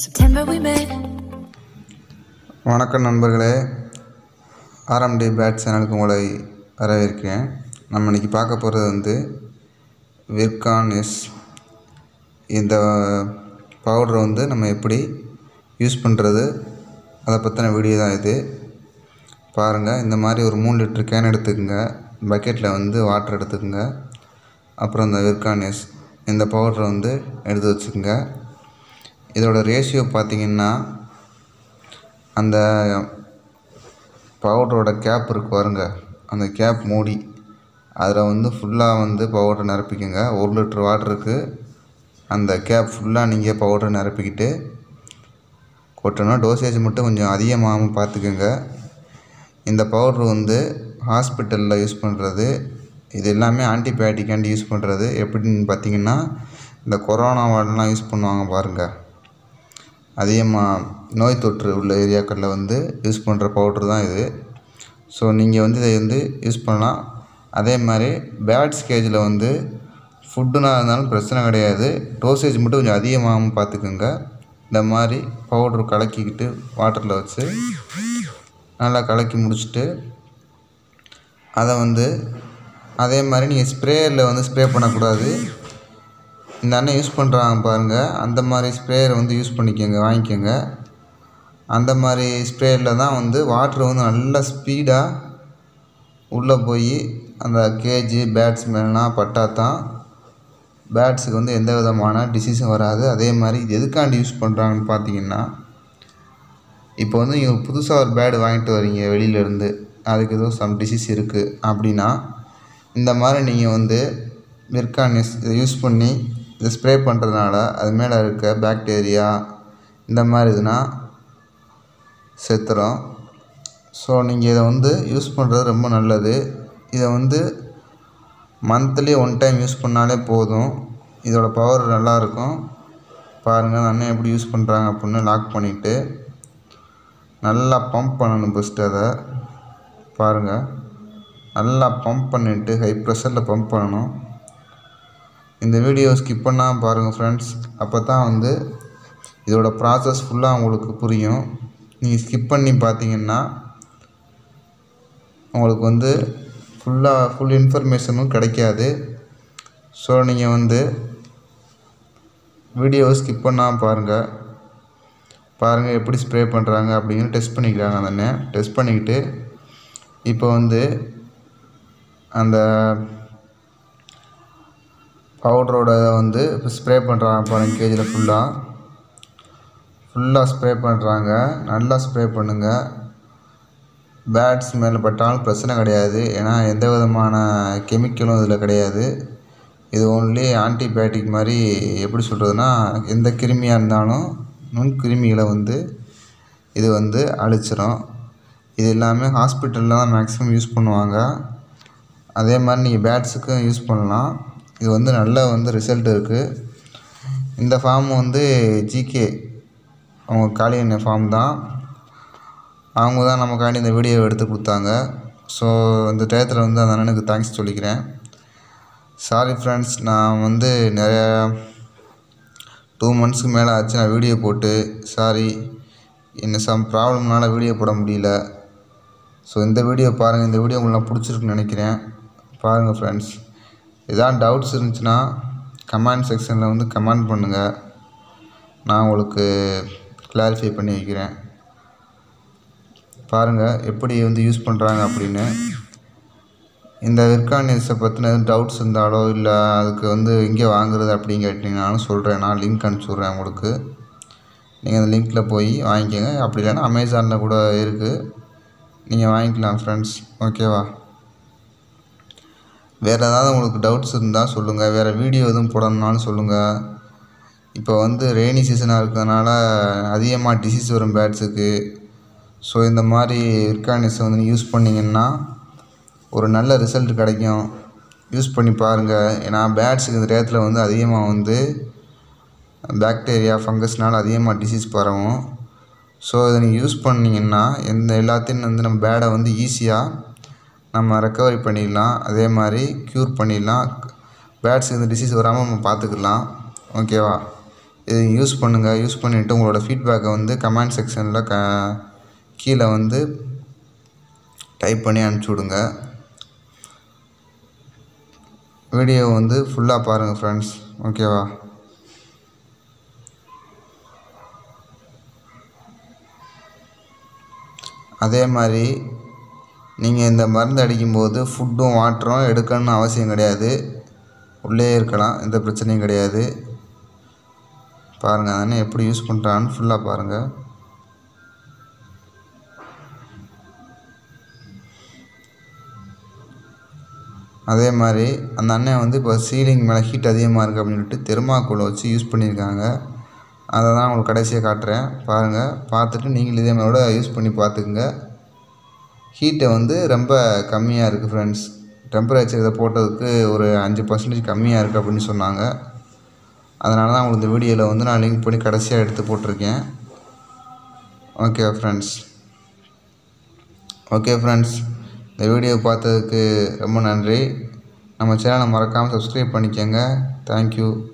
September we met. வணக்கம் நண்பர்களே RMT bad சேனலுக்கு உங்களை வரவேற்கிறேன் நம்ம இன்றைக்கி பார்க்க போகிறது வந்து விர்கான் எஸ் இந்த பவுடரை வந்து நம்ம எப்படி யூஸ் பண்ணுறது அதை பற்றின வீடியோ தான் இது பாருங்கள் இந்த மாதிரி ஒரு மூணு லிட்டர் கேன் எடுத்துக்கோங்க பக்கெட்டில் வந்து வாட்டர் எடுத்துக்கோங்க அப்புறம் இந்த விர்கான் எஸ் இந்த பவுடரை வந்து எடுத்து வச்சுக்கோங்க இதோட ரேஷியோ பார்த்தீங்கன்னா அந்த பவுடரோட கேப் இருக்கு பாருங்க அந்த கேப் மூடி அதில் வந்து ஃபுல்லாக வந்து பவுடர் நிரப்பிக்கோங்க ஒரு லிட்டர் வாட்டருக்கு அந்த கேப் ஃபுல்லாக நீங்கள் பவுடர் நிரப்பிக்கிட்டு கொட்டணும் டோசேஜ் மட்டும் கொஞ்சம் அதிகமாகாமல் பார்த்துக்கோங்க இந்த பவுட்ரு வந்து ஹாஸ்பிட்டலில் யூஸ் பண்ணுறது இது எல்லாமே ஆன்டிபயோட்டிக்காண்டி யூஸ் பண்ணுறது எப்படின்னு பார்த்தீங்கன்னா இந்த கொரோனா வார்டெலாம் யூஸ் பண்ணுவாங்க பாருங்கள் அதிகமாக நோய் தொற்று உள்ள ஏரியாக்களில் வந்து யூஸ் பண்ணுற பவுட்ரு தான் இது ஸோ நீங்கள் வந்து இதை வந்து யூஸ் பண்ணலாம் அதே மாதிரி பேட் ஸ்கேஜில் வந்து ஃபுட்டுனா இருந்தாலும் பிரச்சனை கிடையாது டோசேஜ் மட்டும் கொஞ்சம் அதிகமாகாமல் பார்த்துக்குங்க இந்த மாதிரி பவுட்ரு கலக்கிக்கிட்டு வாட்டரில் வச்சு நல்லா கலக்கி முடிச்சுட்டு அதை வந்து அதே மாதிரி நீங்கள் ஸ்ப்ரேயரில் வந்து ஸ்ப்ரே பண்ணக்கூடாது இந்த அண்ணன் யூஸ் பண்ணுறாங்க பாருங்கள் அந்த மாதிரி ஸ்ப்ரேயரை வந்து யூஸ் பண்ணிக்கோங்க வாங்கிக்கோங்க அந்த மாதிரி ஸ்ப்ரேயரில் தான் வந்து வாட்ரு வந்து நல்லா ஸ்பீடாக உள்ளே போய் அந்த கேஜி பேட்ஸ் மேலாம் பட்டால் தான் பேட்ஸுக்கு வந்து எந்த விதமான டிசீஸும் வராது அதே மாதிரி இது எதுக்காண்டி யூஸ் பண்ணுறாங்கன்னு பார்த்தீங்கன்னா இப்போ வந்து நீங்கள் புதுசாக ஒரு பேடு வாங்கிட்டு வரீங்க வெளியிலேருந்து அதுக்கு ஏதோ சம் டிசீஸ் இருக்குது அப்படின்னா இந்த மாதிரி நீங்கள் வந்து மிர்கானிஸ் இதை யூஸ் பண்ணி இதை ஸ்ப்ரே பண்ணுறதுனால அது மேலே இருக்க பாக்டீரியா இந்த மாதிரி இதுனா செத்துரும் ஸோ நீங்கள் இதை வந்து யூஸ் பண்ணுறது ரொம்ப நல்லது இதை வந்து மந்த்லி ஒன் டைம் யூஸ் பண்ணாலே போதும் இதோட பவர் நல்லாயிருக்கும் பாருங்கள் அண்ணன் எப்படி யூஸ் பண்ணுறாங்க அப்படின்னு லாக் பண்ணிவிட்டு நல்லா பம்ப் பண்ணணும் ஃபஸ்ட்டு அதை பாருங்கள் நல்லா பம்ப் பண்ணிவிட்டு ஹை ப்ரெஷரில் பம்ப் பண்ணணும் இந்த வீடியோ ஸ்கிப் பண்ணாமல் பாருங்கள் ஃப்ரெண்ட்ஸ் அப்போ தான் வந்து இதோட ப்ராசஸ் ஃபுல்லாக உங்களுக்கு புரியும் நீங்கள் ஸ்கிப் பண்ணி பார்த்தீங்கன்னா உங்களுக்கு வந்து ஃபுல்லாக ஃபுல் இன்ஃபர்மேஷனும் கிடைக்காது ஸோ நீங்கள் வந்து வீடியோவை ஸ்கிப் பண்ணாமல் பாருங்கள் பாருங்கள் எப்படி ஸ்ப்ரே பண்ணுறாங்க அப்படிங்கிற டெஸ்ட் பண்ணிக்கிறாங்க அந்த அண்ணன் டெஸ்ட் பண்ணிக்கிட்டு இப்போ வந்து அந்த பவுடரோட வந்து ஸ்ப்ரே பண்ணுறாங்க பாருங்க கேஜில் ஃபுல்லாக ஃபுல்லாக ஸ்ப்ரே பண்ணுறாங்க நல்லா ஸ்ப்ரே பண்ணுங்கள் பேட்ஸ் மேலே பட்டாலும் பிரச்சனை கிடையாது ஏன்னா எந்த விதமான கெமிக்கலும் இதில் கிடையாது இது ஓன்லி ஆன்டிபயோட்டிக் மாதிரி எப்படி சொல்கிறதுனா எந்த கிருமியாக இருந்தாலும் நுண்கிருமிகளை வந்து இது வந்து அழிச்சிரும் இது எல்லாமே ஹாஸ்பிட்டலில் தான் மேக்ஸிமம் யூஸ் பண்ணுவாங்க அதே மாதிரி நீங்கள் பேட்ஸுக்கும் யூஸ் பண்ணலாம் இது வந்து நல்ல வந்து ரிசல்ட் இருக்குது இந்த ஃபார்ம் வந்து ஜிகே அவங்க காளியண்ண ஃபார்ம் தான் அவங்க தான் நமக்காண்டி இந்த வீடியோவை எடுத்து கொடுத்தாங்க ஸோ இந்த டயத்தில் வந்து அந்த அண்ணனுக்கு தேங்க்ஸ் சொல்லிக்கிறேன் சாரி ஃப்ரெண்ட்ஸ் நான் வந்து நிறையா டூ மந்த்ஸ்க்கு மேலே ஆச்சு நான் வீடியோ போட்டு சாரி என்ன சம் ப்ராப்ளம்னால வீடியோ போட முடியல ஸோ இந்த வீடியோ பாருங்கள் இந்த வீடியோ உங்களுக்கு பிடிச்சிருக்குன்னு நினைக்கிறேன் பாருங்கள் ஃப்ரெண்ட்ஸ் எதாவது டவுட்ஸ் இருந்துச்சுன்னா கமெண்ட் செக்ஷனில் வந்து கமெண்ட் பண்ணுங்கள் நான் உங்களுக்கு கிளாரிஃபை பண்ணி வைக்கிறேன் பாருங்கள் எப்படி வந்து யூஸ் பண்ணுறாங்க அப்படின்னு இந்த விற்கானியஸை பற்றின எதுவும் டவுட்ஸ் இருந்தாலோ இல்லை அதுக்கு வந்து எங்கே வாங்குறது அப்படின்னு கேட்டிங்கனாலும் சொல்கிறேன் நான் லிங்க் அனுப்பிச்சி உங்களுக்கு நீங்கள் அந்த லிங்க்கில் போய் வாங்கிக்கோங்க அப்படி இல்லைன்னா அமேசானில் கூட இருக்குது நீங்கள் வாங்கிக்கலாம் ஃப்ரெண்ட்ஸ் ஓகேவா வேறு ஏதாவது உங்களுக்கு டவுட்ஸ் இருந்தால் சொல்லுங்கள் வேறு வீடியோ எதுவும் போடணுன்னாலும் சொல்லுங்கள் இப்போ வந்து ரெய்னி சீசனாக இருக்கிறதுனால அதிகமாக டிசீஸ் வரும் பேட்ஸுக்கு ஸோ இந்த மாதிரி விற்கானிஸை வந்து யூஸ் பண்ணிங்கன்னா ஒரு நல்ல ரிசல்ட் கிடைக்கும் யூஸ் பண்ணி பாருங்கள் ஏன்னா பேட்ஸுக்கு இந்த டயத்தில் வந்து அதிகமாக வந்து பாக்டீரியா ஃபங்கஸ்னால் அதிகமாக டிசீஸ் பரவும் ஸோ இதை நீங்கள் யூஸ் பண்ணிங்கன்னா எந்த எல்லாத்தையும் வந்து நம்ம பேடை வந்து ஈஸியாக நம்ம ரெக்கவரி பண்ணிடலாம் அதே மாதிரி க்யூர் பண்ணிடலாம் பேட்ஸுக்கு இந்த டிசீஸ் வராமல் நம்ம பார்த்துக்கலாம் ஓகேவா இது யூஸ் பண்ணுங்கள் யூஸ் பண்ணிவிட்டு உங்களோட ஃபீட்பேக்கை வந்து கமெண்ட் செக்ஷனில் க கீழே வந்து டைப் பண்ணி அனுப்பிச்சி விடுங்க வீடியோ வந்து ஃபுல்லாக பாருங்கள் ஃப்ரெண்ட்ஸ் ஓகேவா அதே மாதிரி நீங்கள் இந்த மருந்து அடிக்கும்போது ஃபுட்டும் வாட்டரும் எடுக்கணும்னு அவசியம் கிடையாது உள்ளே இருக்கலாம் எந்த பிரச்சனையும் கிடையாது பாருங்கள் அந்த அண்ணன் எப்படி யூஸ் பண்ணுறான்னு ஃபுல்லாக பாருங்கள் அதே மாதிரி அந்த அண்ணன் வந்து இப்போ சீலிங் மேலே ஹீட் அதிகமாக இருக்குது அப்படின்னு சொல்லிட்டு தெர்மாக்கோலை வச்சு யூஸ் பண்ணியிருக்காங்க அதை தான் உங்களுக்கு கடைசியாக காட்டுறேன் பாருங்கள் பார்த்துட்டு நீங்கள் இதே மாதிரியோட யூஸ் பண்ணி பார்த்துக்குங்க ஹீட்டை வந்து ரொம்ப கம்மியாக இருக்குது ஃப்ரெண்ட்ஸ் டெம்பரேச்சர் இதை போட்டதுக்கு ஒரு அஞ்சு பர்சன்டேஜ் கம்மியாக இருக்குது அப்படின்னு சொன்னாங்க அதனால தான் உங்களுக்கு இந்த வீடியோவில் வந்து நான் லிங்க் பண்ணி கடைசியாக எடுத்து போட்டிருக்கேன் ஓகே ஃப்ரெண்ட்ஸ் ஓகே ஃப்ரெண்ட்ஸ் இந்த வீடியோ பார்த்ததுக்கு ரொம்ப நன்றி நம்ம சேனலை மறக்காமல் சப்ஸ்கிரைப் பண்ணிக்கோங்க தேங்க்யூ